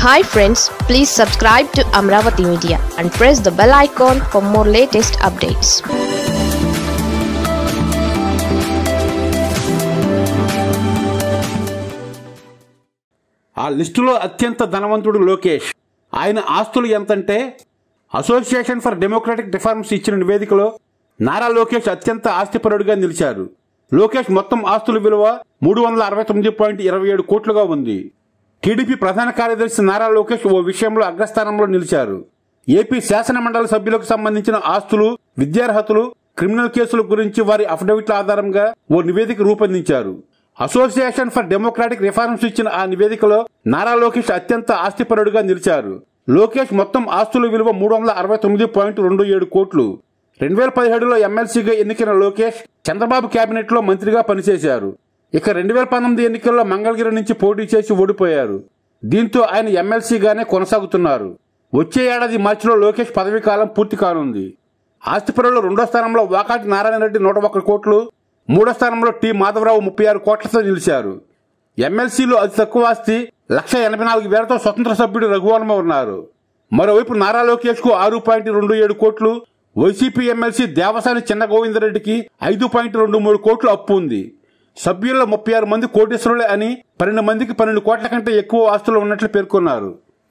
hi friends please subscribe to Amaravati media and press the bell icon for more latest updates ఆ లిస్టులో అత్యంత ధనవంతుడు లోకేష్ ఆయన ఆస్తులు ఎంతంటే అసోసియేషన్ ఫర్ డెమోక్రటిక్ రిఫార్మ్స్ ఇచ్చిన నివేదికలో నారా లోకేష్ అత్యంత ఆస్తిపరుడుగా నిలిచారు లోకేష్ మొత్తం ఆస్తుల విలువ మూడు వందల అరవై తొమ్మిది పాయింట్ ఇరవై ఏడు కోట్లుగా ఉంది టీడీపీ ప్రధాన కార్యదర్శి నారా లోకేష్ ఓ విషయంలో అగ్రస్థానంలో నిలిచారు ఏపీ శాసన మండలి సభ్యులకు సంబంధించిన ఆస్తులు విద్యార్హతలు క్రిమినల్ కేసుల గురించి వారి అఫిడవిట్ల ఆధారంగా ఓ నివేదిక రూపొందించారు అసోసియేషన్ ఫర్ డెమోక్రాటిక్ రిఫార్మ్స్ ఇచ్చిన ఆ నివేదికలో నారా లోకేష్ అత్యంత ఆస్తిపరుడుగా నిలిచారు లోకేష్ మొత్తం ఆస్తుల విలువ మూడు వందల అరవై తొమ్మిది పాయింట్ రెండు ఏడు కోట్లు రెండు వేల పదిహేడులో ఎమ్మెల్సీగా ఎన్నికైన లోకేష్ చంద్రబాబు కేబినెట్ లో మంత్రిగా పనిచేశారు ఇక రెండు వేల పంతొమ్మిది ఎన్నికల్లో మంగళగిరి నుంచి పోటీ చేసి ఓడిపోయారు దీంతో ఆయన ఎమ్మెల్సీగానే కొనసాగుతున్నారు వచ్చే ఏడాది మార్చిలో లోకేష్ పదవీ కాలం పూర్తి కానుంది ఆస్తిపరులు రెండో స్థానంలో వాకాటి నారాయణ రెడ్డి నూట ఒక్క కోట్లు మూడో స్థానంలో టి మాధవరావు ముప్పై ఆరు కోట్లతో నిలిచారు ఎమ్మెల్సీలో అతి తక్కువ ఆస్తి లక్ష ఎనభై నాలుగు వేలతో స్వతంత్ర సభ్యుడు రఘువర్మ ఉన్నారు మరోవైపు నారా లోకేష్ కు ఆరు పాయింట్ రెండు ఏడు కోట్లు వైసీపీ ఎమ్మెల్సీ దేవసాని చిన్న గోవిందరెడ్డికి ఐదు పాయింట్ రెండు మూడు కోట్లు అప్పు ఉంది సభ్యుల్లో ముప్పై ఆరు మంది కోటీశ్వరులే అని పన్నెండు మందికి పన్నెండు కోట్ల కంటే ఎక్కువ ఆస్తులు ఉన్నట్లు పేర్కొన్నారు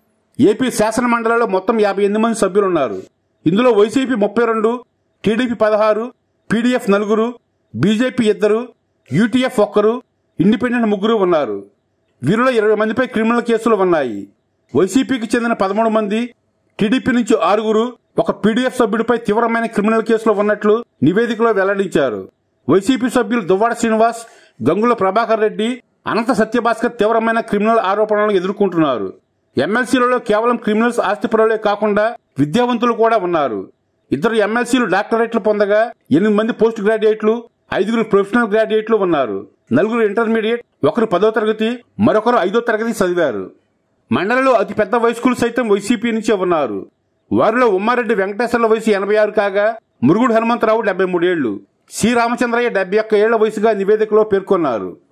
ఏపీ శాసన మండలిలో మొత్తం యాభై ఎనిమిది మంది సభ్యులున్నారు ఇందులో వైసీపీ ముప్పై రెండు టీడీపీ పదహారు పీడీఎఫ్ నలుగురు బీజేపీ ఇద్దరు యూటీఎఫ్ ఒక్కరు ఇండిపెండెంట్ ముగ్గురు ఉన్నారు వీరిలో ఇరవై మందిపై క్రిమినల్ కేసులు ఉన్నాయి వైసీపీకి చెందిన పదమూడు మంది టీడీపీ నుంచి ఆరుగురు ఒక పీడీఎఫ్ సభ్యుడిపై తీవ్రమైన క్రిమినల్ కేసులు ఉన్నట్లు నివేదికలో వెల్లడించారు వైసీపీ సభ్యులు దువ్వాడ శ్రీనివాస్ గంగుల ప్రభాకర్ రెడ్డి అనంత సత్యభాస్కర్ తీవ్రమైన క్రిమినల్ ఆరోపణలను ఎదుర్కొంటున్నారు ఎమ్మెల్సీలలో కేవలం క్రిమినల్స్ ఆస్తిపరులే కాకుండా విద్యావంతులు కూడా ఉన్నారు ఇద్దరు ఎమ్మెల్సీలు డాక్టరేట్లు పొందగా ఎనిమిది మంది పోస్ట్ గ్రాడ్యుయేట్లు ఐదుగురు ప్రొఫెషనల్ గ్రాడ్యుయేట్లు ఉన్నారు నలుగురు ఇంటర్మీడియట్ ఒకరు పదో తరగతి మరొకరు ఐదో తరగతి చదివారు మండలిలో అతి పెద్ద వయస్కులు సైతం వైసీపీ నుంచే ఉన్నారు వారిలో ఉమ్మారెడ్డి వెంకటేశ్వర్ల వయసు ఎనభై ఆరు కాగా మురుగుడు హనుమంతరావు డెబ్బై మూడేళ్లు సి రామచంద్రయ్య డెబ్బై ఒక్క ఏళ్ల వయసుగా నివేదికలో పేర్కొన్నారు